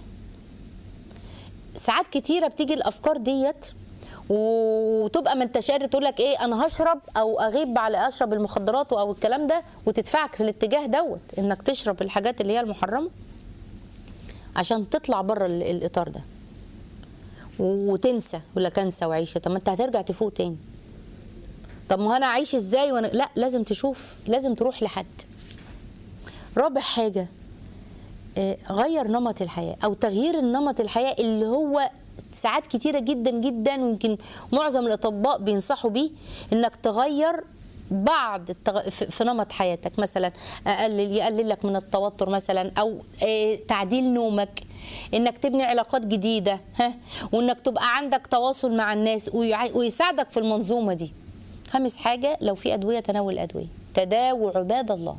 ساعات كتيره بتيجي الافكار ديت وتبقى ما انتش قادر تقول لك ايه انا هشرب او اغيب على اشرب المخدرات او الكلام ده وتدفعك في الاتجاه دوت انك تشرب الحاجات اللي هي المحرمه عشان تطلع بره ال- الاطار ده وتنسى ولا كنسى وعيشه طب ما انت هترجع تفوق تاني طب ما انا اعيش ازاي وانا لا لازم تشوف لازم تروح لحد رابع حاجه آه، غير نمط الحياه او تغيير النمط الحياه اللي هو ساعات كتيره جدا جدا ويمكن معظم الاطباء بينصحوا بيه انك تغير بعض التغ... في في نمط حياتك مثلا اقلل يقلل لك من التوتر مثلا او آه، تعديل نومك انك تبني علاقات جديده ها وانك تبقى عندك تواصل مع الناس ويع- ويساعدك في المنظومه دي خامس حاجه لو في ادويه تناول الادويه تداووا عباد الله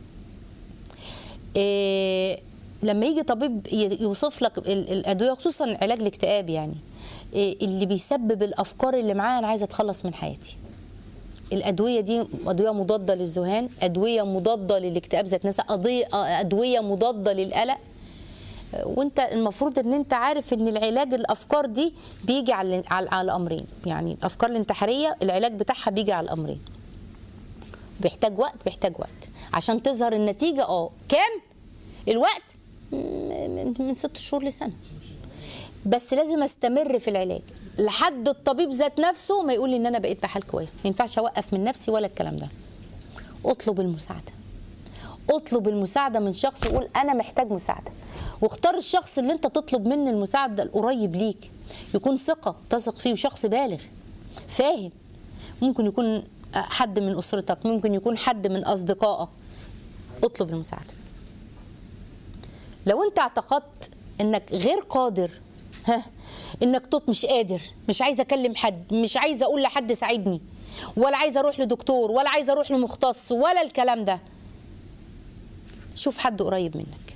إيه لما يجي طبيب ي- يوصف لك ال- الادويه خصوصا علاج الاكتئاب يعني إيه اللي بيسبب الافكار اللي معاه انا عايزه اتخلص من حياتي الادويه دي ادويه مضاده للذهان ادويه مضاده للاكتئاب ذات نفسها أضي- ادويه مضاده للقلق وانت المفروض ان انت عارف ان العلاج الافكار دي بيجي على على, على الامرين يعني الافكار الانتحاريه العلاج بتاعها بيجي على الامرين بيحتاج وقت بيحتاج وقت عشان تظهر النتيجه اه كام الوقت من من ست شهور لسنه بس لازم استمر في العلاج لحد الطبيب ذات نفسه ما يقول لي ان انا بقيت بحال كويس ما ينفعش اوقف من نفسي ولا الكلام ده اطلب المساعده اطلب المساعده من شخص يقول انا محتاج مساعده واختار الشخص اللي انت تطلب منه المساعده القريب ليك يكون ثقه تثق فيه وشخص بالغ فاهم ممكن يكون حد من اسرتك ممكن يكون حد من اصدقائك اطلب المساعده لو انت اعتقدت انك غير قادر ها انك تط مش قادر مش عايزه اكلم حد مش عايزه اقول لحد ساعدني ولا عايزه اروح لدكتور ولا عايزه اروح لمختص ولا الكلام ده شوف حد قريب منك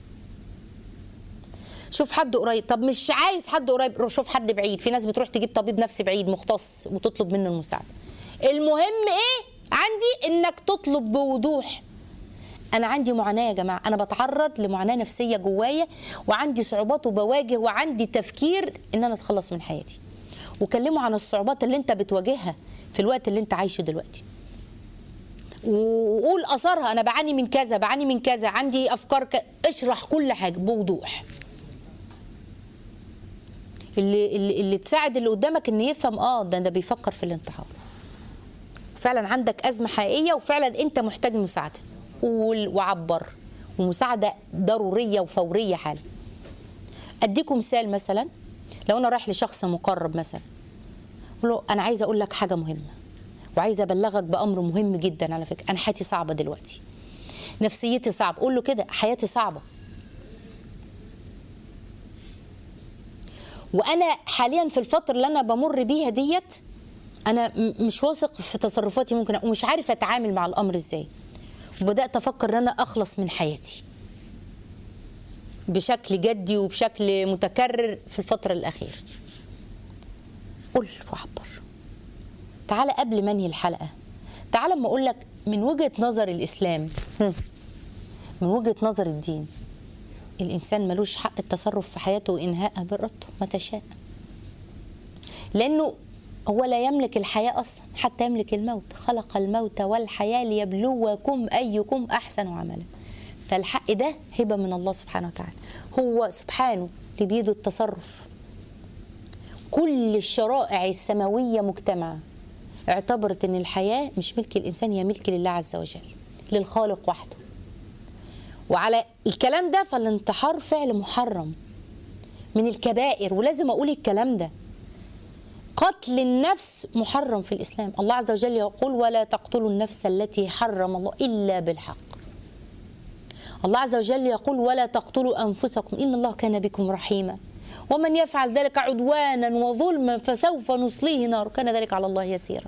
شوف حد قريب طب مش عايز حد قريب روح شوف حد بعيد في ناس بتروح تجيب طبيب نفسي بعيد مختص وتطلب منه المساعده المهم ايه عندي انك تطلب بوضوح انا عندي معاناه يا جماعه انا بتعرض لمعاناه نفسيه جوايا وعندي صعوبات وبواجه وعندي تفكير ان انا اتخلص من حياتي وكلموا عن الصعوبات اللي انت بتواجهها في الوقت اللي انت عايشه دلوقتي وقول اثرها انا بعاني من كذا بعاني من كذا عندي افكار ك... اشرح كل حاجه بوضوح اللي اللي, اللي تساعد اللي قدامك ان يفهم اه ده ده بيفكر في الانتحار فعلا عندك ازمه حقيقيه وفعلا انت محتاج مساعده قول وعبر ومساعده ضروريه وفوريه حالا اديكم مثال مثلا لو انا رايح لشخص مقرب مثلا اقول له انا عايزه اقول لك حاجه مهمه وعايزه ابلغك بامر مهم جدا على فكره انا حياتي صعبه دلوقتي نفسيتي صعبه قول له كده حياتي صعبه وانا حاليا في الفتره اللي انا بمر بيها ديت انا م- مش واثق في تصرفاتي ممكن ومش عارف اتعامل مع الامر ازاي وبدات افكر ان انا اخلص من حياتي بشكل جدي وبشكل متكرر في الفتره الاخيره قل وعبر تعالى قبل ما انهي الحلقه تعالى اما اقول لك من وجهه نظر الاسلام هم، من وجهه نظر الدين الانسان ملوش حق التصرف في حياته وانهائها بارادته متى شاء لانه هو لا يملك الحياه اصلا حتى يملك الموت خلق الموت والحياه ليبلوكم ايكم احسن عملا فالحق ده هبه من الله سبحانه وتعالى هو سبحانه اللي بيده التصرف كل الشرائع السماويه مجتمعه اعتبرت ان الحياه مش ملك الانسان هي ملك لله عز وجل للخالق وحده وعلى الكلام ده فالانتحار فعل محرم من الكبائر ولازم اقول الكلام ده قتل النفس محرم في الاسلام الله عز وجل يقول ولا تقتلوا النفس التي حرم الله الا بالحق الله عز وجل يقول ولا تقتلوا انفسكم ان الله كان بكم رحيما ومن يفعل ذلك عدوانا وظلما فسوف نصليه نار كان ذلك على الله يسيرا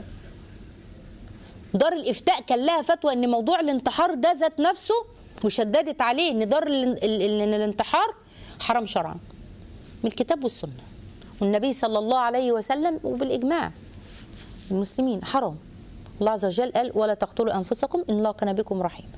دار الافتاء كان لها فتوى ان موضوع الانتحار ده ذات نفسه وشددت عليه ان دار ال- ال- ال- إن الانتحار حرام شرعا من الكتاب والسنه والنبي صلى الله عليه وسلم وبالاجماع المسلمين حرام الله عز وجل قال ولا تقتلوا انفسكم ان الله كان بكم رحيما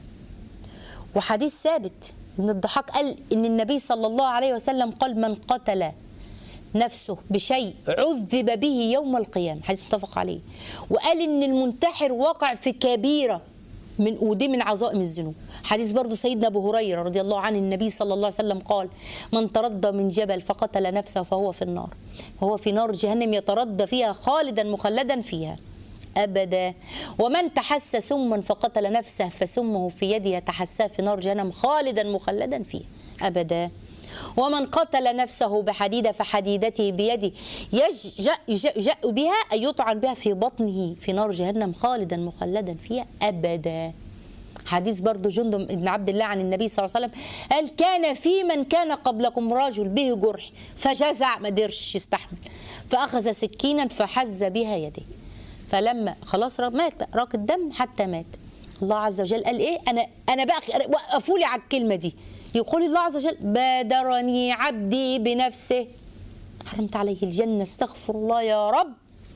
وحديث ثابت ابن الضحاك قال ان النبي صلى الله عليه وسلم قال من قتل نفسه بشيء عذب به يوم القيامة حديث متفق عليه وقال ان المنتحر وقع في كبيرة من ودي من عظائم الذنوب حديث برضو سيدنا ابو هريره رضي الله عنه النبي صلى الله عليه وسلم قال من تردى من جبل فقتل نفسه فهو في النار وهو في نار جهنم يتردى فيها خالدا مخلدا فيها ابدا ومن تحس سما فقتل نفسه فسمه في يده يتحساه في نار جهنم خالدا مخلدا فيها ابدا ومن قتل نفسه بحديدة فحديدته بيده يجأ يجأ بها أن يطعن بها في بطنه في نار جهنم خالدا مخلدا فيها أبدا حديث برضو جندب بن عبد الله عن النبي صلى الله عليه وسلم قال كان في من كان قبلكم رجل به جرح فجزع ما قدرش يستحمل فأخذ سكينا فحز بها يده فلما خلاص را- مات بقى راق الدم حتى مات الله عز وجل قال ايه انا انا بقى وقفوا لي على الكلمه دي يقول الله عز وجل بادرني عبدي بنفسه حرمت عليه الجنه استغفر الله يا رب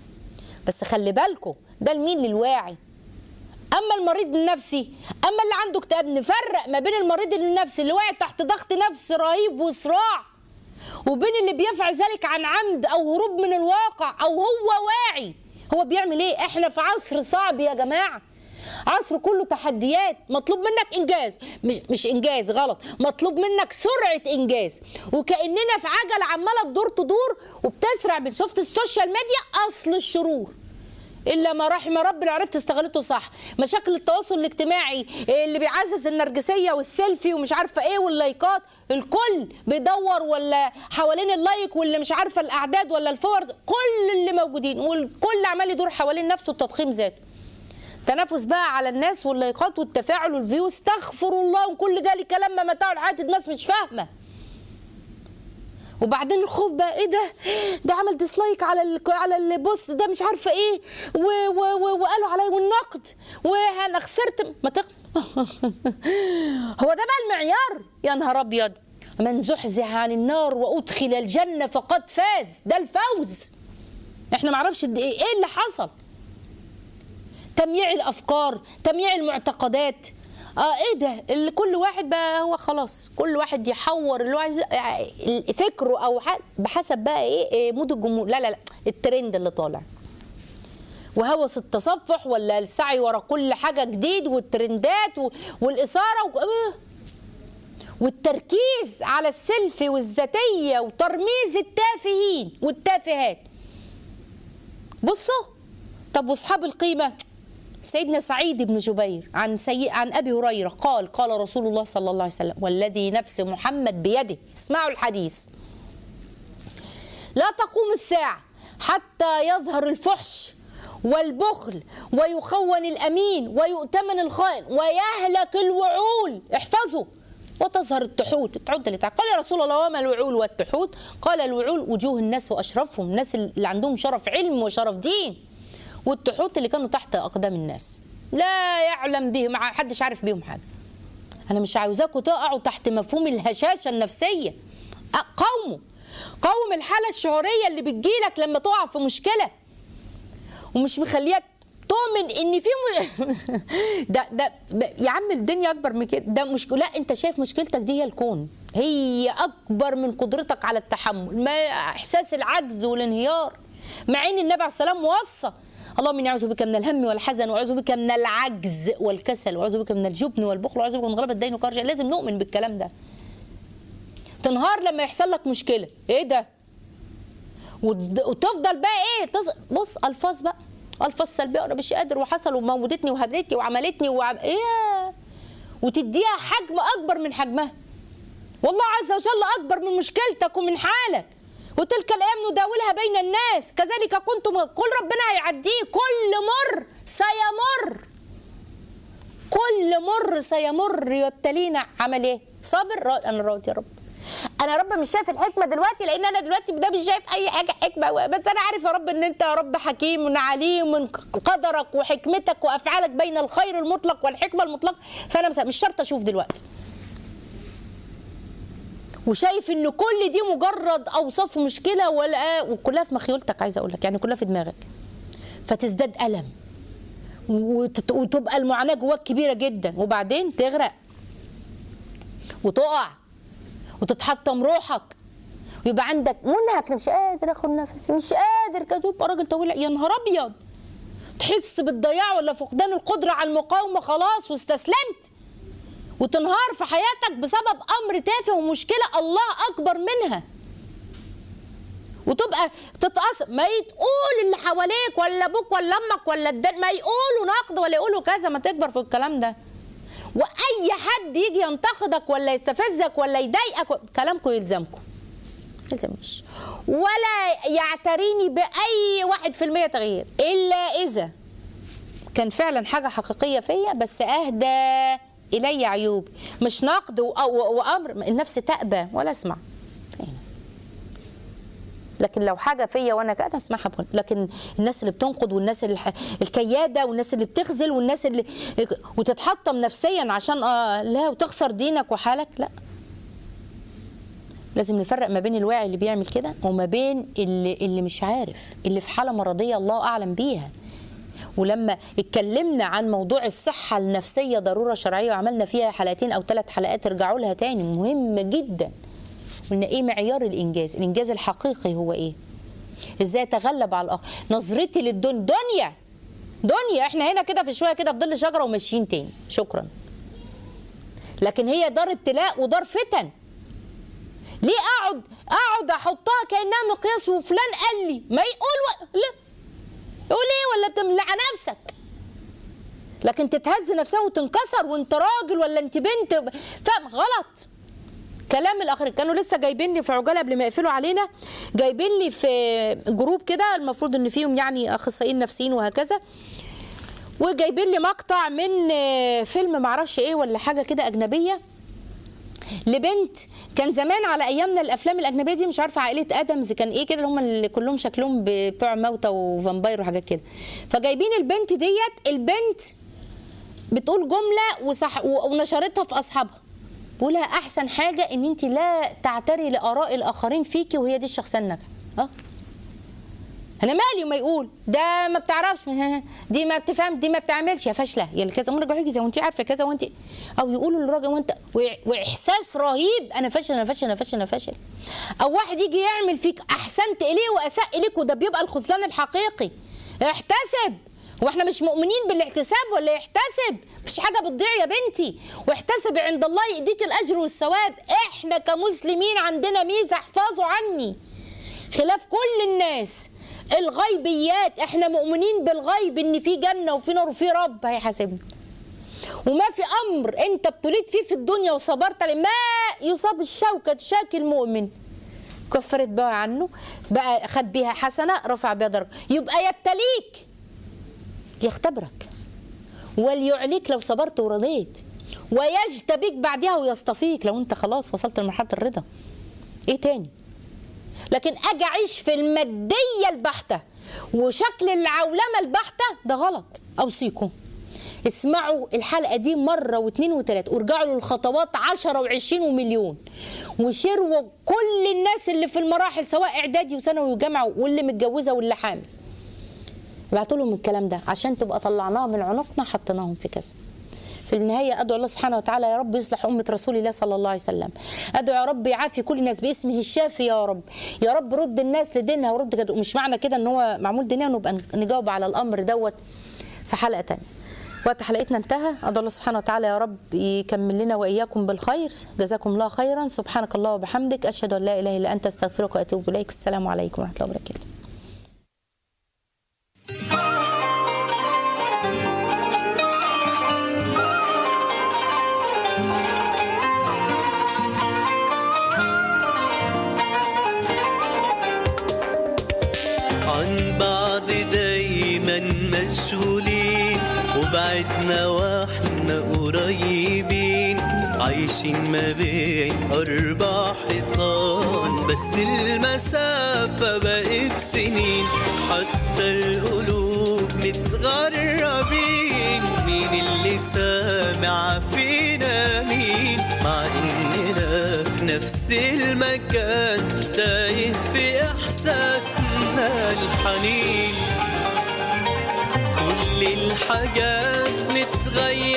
بس خلي بالكم ده لمين للواعي اما المريض النفسي اما اللي عنده اكتئاب نفرق ما بين المريض النفسي اللي واقع تحت ضغط نفس رهيب وصراع وبين اللي بيفعل ذلك عن عمد او هروب من الواقع او هو واعي هو بيعمل ايه احنا في عصر صعب يا جماعه عصر كله تحديات مطلوب منك انجاز مش مش انجاز غلط مطلوب منك سرعه انجاز وكاننا في عجله عماله تدور تدور وبتسرع بال- شفت السوشيال ميديا اصل الشرور الا ما رحم ربنا عرفت استغلته صح مشاكل التواصل الاجتماعي اللي بيعزز النرجسيه والسيلفي ومش عارفه ايه واللايكات الكل بيدور ولا حوالين اللايك واللي مش عارفه الاعداد ولا الفورز كل اللي موجودين والكل عمال يدور حوالين نفسه التضخيم ذاته تنافس بقى على الناس واللايكات والتفاعل والفيو استغفر الله وكل ذلك لما متاع الحياه الناس مش فاهمه وبعدين الخوف بقى ايه ده ده عمل ديسلايك على ال على البوست ده مش عارفه ايه و و و وقالوا عليا والنقد وانا خسرت ما تق... هو ده بقى المعيار يا نهار ابيض من زحزح عن النار وادخل الجنه فقد فاز ده الفوز احنا معرفش قد ايه ايه اللي حصل تمييع الافكار تمييع المعتقدات اه ايه ده اللي كل واحد بقى هو خلاص كل واحد يحور اللي هو عايز يعني فكره او ح- بحسب بقى ايه إيه مود الجمهور لا لا لا الترند اللي طالع وهوس التصفح ولا السعي ورا كل حاجه جديد والترندات و- والاثاره و... آه. والتركيز على السيلفي والذاتيه وترميز التافهين والتافهات بصوا طب واصحاب القيمه سيدنا سعيد بن جبير عن سي... عن ابي هريره قال قال رسول الله صلى الله عليه وسلم والذي نفس محمد بيده اسمعوا الحديث لا تقوم الساعه حتى يظهر الفحش والبخل ويخون الامين ويؤتمن الخائن ويهلك الوعول احفظوا وتظهر التحوت التحوت اللي قال يا رسول الله وما الوعول والتحوت قال الوعول وجوه الناس واشرفهم الناس اللي عندهم شرف علم وشرف دين والتحوت اللي كانوا تحت اقدام الناس لا يعلم بهم ما حدش عارف بيهم حاجه انا مش عاوزاكم تقعوا تحت مفهوم الهشاشه النفسيه أ- قوموا قوم الحاله الشعوريه اللي بتجيلك لما تقع في مشكله ومش مخليك تؤمن ان في م... ده ده يا عم الدنيا اكبر من كده ده مشكله لا انت شايف مشكلتك دي هي الكون هي اكبر من قدرتك على التحمل ما احساس العجز والانهيار مع ان النبي عليه السلام وصى اللهم اني اعوذ بك من الهم والحزن واعوذ بك من العجز والكسل واعوذ بك من الجبن والبخل واعوذ بك من غلبة الدين وقهر الرجال. لازم نؤمن بالكلام ده تنهار لما يحصل لك مشكله ايه ده وتد- وتفضل بقى ايه تص... بص الفاظ بقى الفاظ سلبيه وانا مش قادر وحصل وموتتني وهدتني وعملتني وعم... ايه وتديها حجم اكبر من حجمها والله عز وجل اكبر من مشكلتك ومن حالك وتلك الايام نداولها بين الناس كذلك كنتم كل ربنا هيعديه كل مر سيمر كل مر سيمر يبتلينا عمل ايه صابر را... انا راضي يا رب انا يا رب مش شايف الحكمه دلوقتي لان انا دلوقتي ده مش شايف اي حاجه حكمه بس انا عارف يا رب ان انت يا رب حكيم وعليم من قدرك وحكمتك وافعالك بين الخير المطلق والحكمه المطلقه فانا مس- مش شرط اشوف دلوقتي وشايف ان كل دي مجرد اوصاف مشكله ولا وكلها في مخيولتك عايزه اقول لك يعني كلها في دماغك فتزداد الم وتت- وتبقى المعاناه جواك كبيره جدا وبعدين تغرق وتقع وتتحطم روحك ويبقى عندك منهك مش قادر اخد نفسي مش قادر كده تبقى راجل طويل يا نهار ابيض تحس بالضياع ولا فقدان القدره على المقاومه خلاص واستسلمت وتنهار في حياتك بسبب امر تافه ومشكله الله اكبر منها وتبقى تتأثر ما تقول اللي حواليك ولا ابوك ولا امك ولا الدن ما يقولوا نقد ولا يقولوا كذا ما تكبر في الكلام ده واي حد يجي ينتقدك ولا يستفزك ولا يضايقك كلامكم يلزمكم يلزمنيش ولا يعتريني باي واحد في المية تغيير الا اذا كان فعلا حاجه حقيقيه فيا بس اهدى الي عيوب مش نقد و- و- وامر النفس تأبى ولا اسمع لكن لو حاجه فيا وانا كده اسمعها بكل. لكن الناس اللي بتنقد والناس اللي الكياده والناس اللي بتخذل والناس اللي وتتحطم نفسيا عشان اه لا وتخسر دينك وحالك لا لازم نفرق ما بين الواعي اللي بيعمل كده وما بين اللي اللي مش عارف اللي في حاله مرضيه الله اعلم بيها ولما اتكلمنا عن موضوع الصحة النفسية ضرورة شرعية وعملنا فيها حلقتين أو ثلاث حلقات ارجعوا لها تاني مهمة جدا قلنا إيه معيار الإنجاز الإنجاز الحقيقي هو إيه إزاي أتغلب على الآخر نظرتي للدنيا دنيا دنيا إحنا هنا كده في شوية كده في ظل شجرة وماشيين تاني شكرا لكن هي دار ابتلاء ودار فتن ليه اقعد اقعد احطها كانها مقياس وفلان قال لي ما يقول و... لا يقول ايه ولا تملع نفسك لكن تتهز نفسها وتنكسر وانت راجل ولا انت بنت فاهم غلط كلام الاخرين كانوا لسه جايبين لي في عجاله قبل ما يقفلوا علينا جايبين لي في جروب كده المفروض ان فيهم يعني اخصائيين نفسيين وهكذا وجايبين لي مقطع من آه، فيلم معرفش ايه ولا حاجه كده اجنبيه لبنت كان زمان على ايامنا الافلام الاجنبيه دي مش عارفه عائله ادمز كان ايه كده اللي هم اللي كلهم شكلهم ب- بتوع موتى وفامباير وحاجات كده فجايبين البنت ديت البنت بتقول جمله وصح و- ونشرتها في اصحابها بقولها احسن حاجه ان انت لا تعتري لاراء الاخرين فيكي وهي دي الشخصيه الناجحه اه انا مالي وما يقول ده ما بتعرفش دي ما بتفهم دي ما بتعملش يا فاشله يا اللي كذا مرة يجي زي وانت عارفه كذا وانت او يقولوا للراجل وانت وإع- واحساس رهيب انا فاشل انا فاشل انا فاشل انا فاشل او واحد يجي يعمل فيك احسنت اليه واساء اليك وده بيبقى الخذلان الحقيقي احتسب واحنا مش مؤمنين بالاحتساب ولا يحتسب مفيش حاجه بتضيع يا بنتي واحتسب عند الله يديك الاجر والثواب احنا كمسلمين عندنا ميزه احفظوا عني خلاف كل الناس الغيبيات احنا مؤمنين بالغيب ان في جنه وفي نار وفي رب هيحاسبنا وما في امر انت ابتليت فيه في الدنيا وصبرت عليه ما يصاب الشوكه تشاكي المؤمن كفرت بقى عنه بقى خد بيها حسنه رفع بيها درجه يبقى يبتليك يختبرك وليعليك لو صبرت ورضيت ويجتبيك بعدها ويصطفيك لو انت خلاص وصلت لمرحله الرضا ايه تاني لكن اجي اعيش في الماديه البحته وشكل العولمه البحته ده غلط اوصيكم اسمعوا الحلقه دي مره واثنين وثلاثه وارجعوا للخطوات 10 و20 ومليون وشروا كل الناس اللي في المراحل سواء اعدادي وثانوي وجامعه واللي متجوزه واللي حامل ابعتوا لهم الكلام ده عشان تبقى طلعناها من عنقنا حطيناهم في كذا في النهاية أدعو الله سبحانه وتعالى يا رب يصلح أمة رسول الله صلى الله عليه وسلم أدعو يا رب يعافي كل الناس باسمه الشافي يا رب يا رب رد الناس لدينها ورد كده مش معنى كده ان هو معمول دينيا ونبقى نجاوب على الأمر دوت في حلقة تانية وقت حلقتنا انتهى أدعو الله سبحانه وتعالى يا رب يكمل لنا وإياكم بالخير جزاكم الله خيرا سبحانك الله وبحمدك أشهد أن لا إله إلا أنت أستغفرك وأتوب إليك السلام عليكم ورحمة الله وبركاته عن بعض دايما مشغولين وبعدنا واحنا قريبين عايشين ما بين أربع حيطان بس المسافة بقت سنين حتى القلوب متغربين مين اللي سامع فينا مين مع إننا في نفس المكان تايه في إحساسنا الحنين كل الحاجات متغيرة